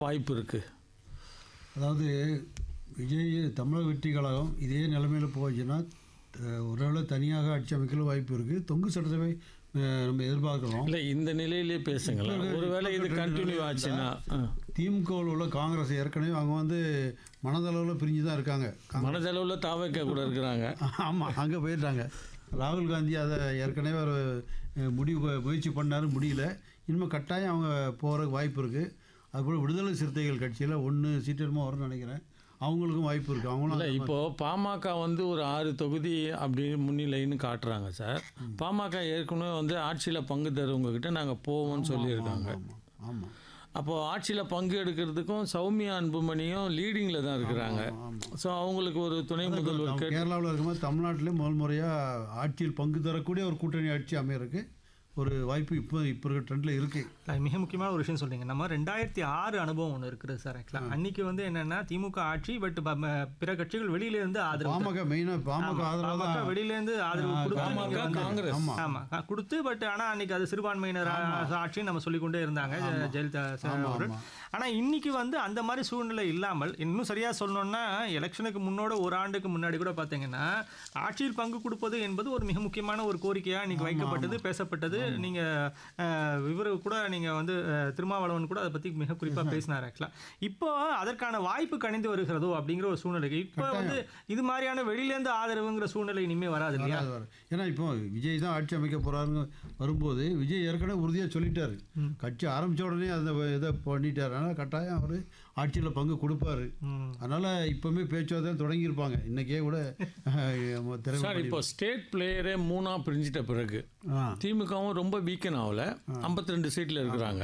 வாய்ப்பு இருக்குது அதாவது விஜய் தமிழக வெற்றி கழகம் இதே நிலைமையில் போச்சுன்னா அஹ், ஒருவேளை தனியாக ஆட்சி அமைக்கல வாய்ப்பு இருக்குது தொங்கு சட்டசபை அஹ், நம்ம எதிர்பார்க்குறோம் இல்லை இந்த நிலையிலே பேசுங்களேன் ஒருவேளை இது கண்டினியூ ஆச்சுன்னா ஆ. திமுகவில் உள்ள காங்கிரஸ் ஏற்கனவே அவங்க வந்து மனதளவில் பிரிஞ்சு தான் இருக்காங்க மனதளவில் தாவைக்க கூட இருக்கிறாங்க ஆமாம் அங்கே போயிட்டாங்க ராகுல் காந்தி அதை ஏற்கனவே ஒரு அஹ், முடிவு முயற்சி பண்ணாரு முடியல இனிமேல் கட்டாயம் அவங்க போகிறதுக்கு வாய்ப்பு இருக்குது அதுபோல் விடுதலை சிறுத்தைகள் கட்சியில் ஒன்று சீட்டு என்னமோ வரும்னு நினைக்கிறேன் அவங்களுக்கும் வாய்ப்பு இருக்குது அவங்களும் இல்லை இப்போ பாமக வந்து ஒரு ஆறு தொகுதி அப்படி முன்னிலைன்னு காட்டுறாங்க சார் பாமக ஏற்கனவே வந்து ஆட்சியில் பங்கு தருவங்க கிட்ட நாங்கள் போவோம்னு சொல்லியிருக்காங்க ஆமாம் ஆமாம் அப்போது ஆட்சியில் பங்கு எடுக்கிறதுக்கும் சௌமியா அன்புமணியும் லீடிங்கில் தான் இருக்கிறாங்க ஸோ அவங்களுக்கு ஒரு துணை முதல்வர் கேட்டு கேரளாவில் இருக்கும்போது தமிழ்நாட்டிலே முதல் முறையாக ஆட்சியில் பங்கு தரக்கூடிய ஒரு கூட்டணி ஆட்சி அமையறதுக்கு ஒரு வாய்ப்பு இப்போ இப்போ இருக்கிற ட்ரெண்டில் இருக்குது அது மிக முக்கியமான ஒரு விஷயம் சொல்றீங்க நம்ம ரெண்டாயிரத்தி ஆறு அனுபவம் ஒன்று இருக்குது சார் ஆக்சுவலாக அன்னைக்கு வந்து என்னன்னா திமுக ஆட்சி பட் பிற கட்சிகள் வெளியில இருந்து ஆதரவு பாமக மெயினாக பாமக ஆதரவாக பாமக தான் வெளியில இருந்து ஆதரவு கொடுத்து பாமக, நீங்க வந்து- காங்கிரஸ். ஆமா. ஆமா க- கொடுத்து பட் ஆனா அன்னைக்கு அது சிறுபான்மையினர் ஆட்சின்னு நம்ம சொல்லிக்கொண்டே இருந்தாங்க ஜெ- ஜெயலலிதா சார் அவர்கள் ஆனா இன்னைக்கு வந்து அந்த மாதிரி சூழ்நிலை இல்லாமல் இன்னும் சரியா சொல்லணும்னா எலெக்ஷனுக்கு முன்னோட ஒரு ஆண்டுக்கு முன்னாடி கூட பாத்தீங்கன்னா ஆட்சியில் பங்கு கொடுப்பது என்பது ஒரு மிக முக்கியமான ஒரு கோரிக்கையா இன்னைக்கு வைக்கப்பட்டது பேசப்பட்டது நீங்க அஹ், இவரு கூட நீங்க வந்து அஹ், திருமாவளவன் கூட அதை பத்தி மிக குறிப்பா பேசினார் ஆக்சுவலா இப்போ அதற்கான வாய்ப்பு கணிந்து வருகிறதோ அப்படிங்கிற ஒரு சூழ்நிலைக்கு இப்போ வந்து இது மாதிரியான வெளியில இருந்து ஆதரவுங்கிற சூழ்நிலை இனிமே வராது இல்லையா வராது வராது. ஏன்னா இப்போ விஜய் தான் ஆட்சி அமைக்க போகிறாருங்க வரும்போது விஜய் ஏற்கனவே உறுதியாக சொல்லிட்டாரு கட்சி ஆரம்பித்த உடனே அந்த இதை பண்ணிட்டாரு அதனால் கட்டாயம் அவர் ஆட்சியில் பங்கு கொடுப்பாரு ம். அதனால் இப்போவுமே பேச்சுவார்த்தை தொடங்கியிருப்பாங்க இன்றைக்கே கூட அஹ், திறமை சார் இப்போ ஸ்டேட் பிளேயரே மூணாக பிரிஞ்சிட்ட பிறகு ஆ திமுகவும் ரொம்ப வீக்கன் ஆகல ஐம்பத்தி ரெண்டு சீட்டில் இருக்கிறாங்க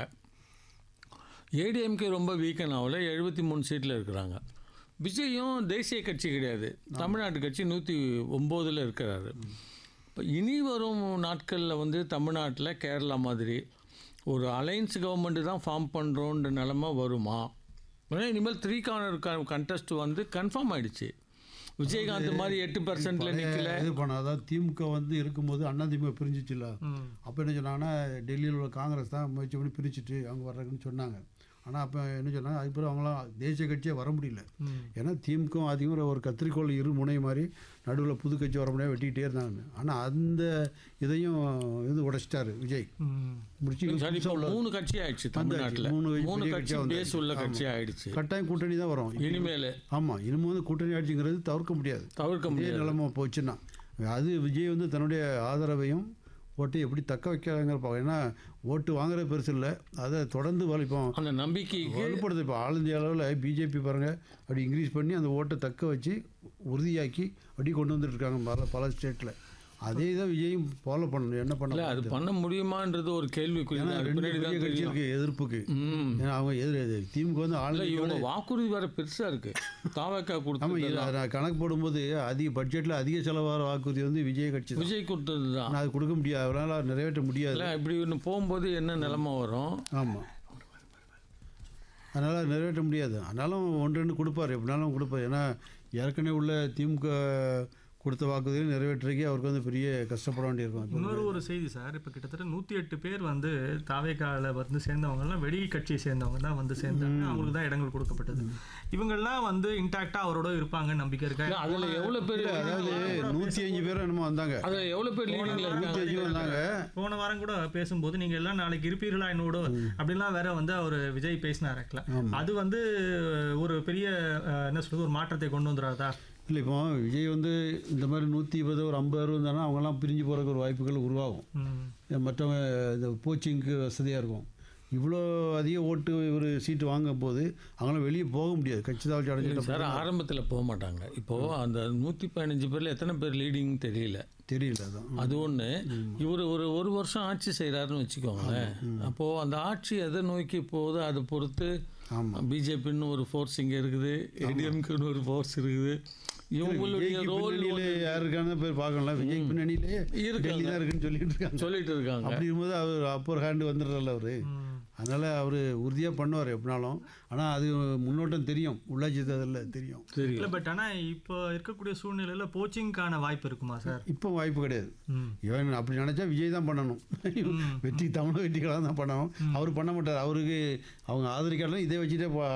ஏடிஎம்கே ரொம்ப வீக்கன் ஆகல எழுபத்தி மூணு சீட்டில் இருக்கிறாங்க விஜயும் தேசிய கட்சி கிடையாது தமிழ்நாட்டு கட்சி நூற்றி ஒம்போதில் இருக்கிறாரு இப்போ இனி வரும் நாட்களில் வந்து தமிழ்நாட்டில் கேரளா மாதிரி ஒரு அலைன்ஸ் கவர்மெண்ட் தான் ஃபார்ம் பண்ணுறோன்ற நிலமை வருமா ஏன்னா இனிமேல் த்ரீ கார்னர் கண்டெஸ்ட் வந்து கன்ஃபார்ம் ஆயிடுச்சு விஜயகாந்த் மாதிரி எட்டு பர்சன்ட்ல நிற்கல இது பண்ண அதாவது திமுக வந்து இருக்கும்போது அண்ணா திமுக பிரிஞ்சிச்சுல ம். அப்போ என்ன சொன்னாங்கன்னா டெல்லியில் உள்ள காங்கிரஸ் தான் முயற்சி பண்ணி பிரிச்சுட்டு அவங்க வர்றாங்கன்னு சொன்னாங்க ஆனால் அப்போ என்ன சொன்னாங்க அதுக்கப்புறம் அவங்களாம் தேசிய கட்சியே வர முடியல ம். ஏன்னா திமுக அதிகம் ஒரு கத்திரிக்கோள் இரு முனை மாதிரி நடுவில் புது கட்சி வர முடியாது வெட்டிக்கிட்டே இருந்தாங்க ஆனால் அந்த இதையும் இது உடைச்சிட்டாரு விஜய் ம். முடிச்சு சார் இப்போ மூணு கட்சி ஆயிடுச்சு தமிழ்நாட்டில் மூணு மூணு பெரிய கட்சி கட்சியா வந்தாச்சு. பேஸ் உள்ள கட்சி ஆயிடுச்சு கட்டாயம் கூட்டணி தான் வரும் இனிமேல் ஆமாம் இனிமே வந்து கூட்டணி ஆட்சிங்கிறது தவிர்க்க முடியாது தவிர்க்க இதே முடியாது நிலைமை போச்சுன்னா அது விஜய் வந்து தன்னுடைய ஆதரவையும் ஓட்டை எப்படி தக்க வைக்கிறாங்கிற பார்க்க ஏன்னா ஓட்டு வாங்குறது பெருசு இல்லை அதை தொடர்ந்து வலிப்போம் அந்த நம்பிக்கைக்கு வலுப்படுது இப்போ ஆல் இந்தியா அளவில் பிஜேபி பாருங்கள் அப்படி இன்க்ரீஸ் பண்ணி அந்த ஓட்டை தக்க வச்சு உறுதியாக்கி அப்படி கொண்டு வந்துட்டு இருக்காங்க பல பல ஸ்டேட்டில் அதே தான் விஜயும் ஃபாலோ பண்ணணும் என்ன இல்ல பண்ணல அது பண்ண முடியுமான்றது ஒரு கேள்விக்குறி ஏன்னா தான். அது ரெண்டு பின்னாடி பெரிய தான் கட்சி தெரியும் இருக்கு எதிர்ப்புக்கு ம் ஏன்னா அவங்க எதிர் எதிர் திமுக வந்து ஆள் இல்ல இவங்க வாக்குறுதி வேற பெருசா இருக்கு தாவக்கா ஆமாம் கொடுத்தது இது நான் கணக்கு போடும்போது அதிக பட்ஜெட்டில் அதிக செலவாகிற வாக்குறுதி வந்து விஜய் கட்சி தான் விஜய் கொடுத்தது தான் நான் அது கொடுக்க முடியாது அவரால் நிறைவேற்ற முடியாது இல்ல இப்படி ஒன்று போகும்போது என்ன நிலைமை வரும் ஆமாம் அதனால் நிறைவேற்ற முடியாது ஆனாலும் ஒன்று ரெண்டு கொடுப்பார் எப்படினாலும் கொடுப்பார் ஏன்னா ஏற்கனவே உள்ள திமுக கொடுத்த வாக்குறுதியை நிறைவேற்றுறதுக்கே அவருக்கு வந்து பெரிய கஷ்டப்பட வேண்டியிருக்கும் இப்போ இன்னொரு ஒரு செய்தி சார் இப்போ கிட்டத்தட்ட நூற்றி எட்டு பேர் வந்து தாவேக்கால வந்து சேர்ந்தவங்கலாம் வெளி கட்சியை சேர்ந்தவங்க தான் வந்து சேர்ந்தாங்க அவங்களுக்கு தான் இடங்கள் கொடுக்கப்பட்டது இவங்கெல்லாம் வந்து இன்டாக்டா அவரோட இருப்பாங்க நம்பிக்கை இருக்கா இல்ல, அதுல எவ்வளவு பேர் அதாவது நூற்றி அஞ்சு பேர் என்னமோ வந்தாங்க அதுல எவ்வளவு பேர் லீடிங்ல நூற்றி இருக்காங்க அஞ்சு வந்தாங்க போன வாரம் கூட பேசும்போது நீங்க எல்லாம் நாளைக்கு இருப்பீர்களா என்னோட அப்படிலாம் வேற வந்து அவர் விஜய் பேசினார் actually. அது வந்து ஒரு பெரிய அஹ், என்ன சொல்றது ஒரு மாற்றத்தை கொண்டு வந்துடாதா இல்லை இப்போ விஜய் வந்து இந்த மாதிரி நூற்றி இருபது ஒரு ஐம்பது அறுபது இருந்தாங்கன்னா அவங்கெல்லாம் பிரிஞ்சு போகிறதுக்கு ஒரு வாய்ப்புகள் உருவாகும் ம். மற்றவங்க இந்த கோச்சிங்க்கு வசதியாக இருக்கும் இவ்வளோ அதிக ஓட்டு ஒரு சீட்டு வாங்கும் போது அவங்களாம் வெளியே போக முடியாது கட்சி தாழ்ச்சி அடைஞ்சிட்ட சார் ஆரம்பத்துல போக மாட்டாங்க இப்போ அந்த நூத்தி பதினஞ்சு பேர்ல எத்தனை பேர் லீடிங் தெரியல தெரியல அதான் அது ஒன்று இவர் ஒரு ஒரு வருஷம் ஆட்சி செய்கிறாருன்னு வச்சுக்கோங்களேன் அப்போது அந்த ஆட்சி எதை நோக்கி போகுதோ அதை பொறுத்து ஆமாம் பிஜேபின்னு ஒரு ஃபோர்ஸ் இங்கே இருக்குது ஏடிஎம்குன்னு ஒரு ஃபோர்ஸ் இருக்குது இவங்களுடைய விஜய்க்கு ரோல் பின்னணியிலே யார் இருக்கான்னு பேர் பார்க்கலாம் விஜய் பின்னணியிலே இருக்காங்க. டெல்லி தான் இருக்குன்னு சொல்லிட்டு இருக்காங்க சொல்லிட்டு இருக்காங்க அப்படி இருக்கும்போது அவர் அப்பர் ஹேண்டு வந்துடுறல அவரு ம். அதனால் அவர் உறுதியாக பண்ணுவார் எப்படினாலும் ஆனால் அது முன்னோட்டம் தெரியும் உள்ளாட்சி தேர்தலில் தெரியும் தெரியும் இல்லை பட் ஆனால் இப்போ இருக்கக்கூடிய சூழ்நிலையில் போச்சிங்க்கான வாய்ப்பு இருக்குமா சார் இப்போ வாய்ப்பு கிடையாது ம் இவன் அப்படி நினச்சா விஜய் தான் பண்ணணும் வெற்றி தமிழ் வெற்றிகளாக தான் பண்ணணும் அவர் பண்ண மாட்டார் அவருக்கு அவங்க ஆதரிக்காலும் இதை வச்சுட்டே போ